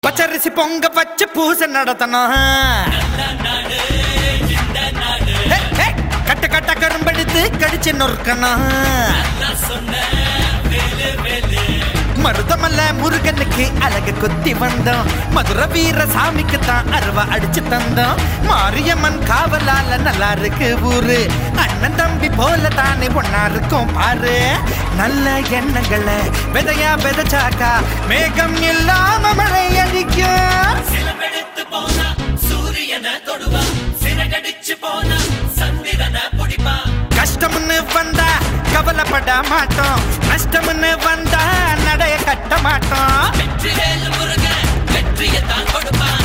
பச்சரிசி பொங்க வச்சு பூசை நடத்தணும் ஹே, ஹே, கட்ட கட்ட கரும்பெடுத்து கடிச்சு நொறுக்கணும் மருதமல்ல முருகனுக்கு அழகு குத்தி வந்தோம் மதுர வீர சாமிக்கு தான் அருவா அடிச்சு தந்தோம் மாரியம்மன் காவலால நல்லா இருக்கு ஊரு அண்ணன் தம்பி போல தானே ஒன்னா இருக்கும் பாரு நல்ல எண்ணங்களை விதையா விதைச்சாக்கா மேகம் இல்லாம மழை அடிக்கும் சிலம்பெடுத்து போனா சூரியனை தொடுவா சிறகடிச்சு போனா சந்திரனை பிடிப்பா கஷ்டம்னு வந்தா கவலைப்பட மாட்டோம் நஷ்டம்னு வந்தா நடைய கட்ட மாட்டோம் வெற்றி வேலு முருகன் வெற்றியை தான் கொடுப்பான்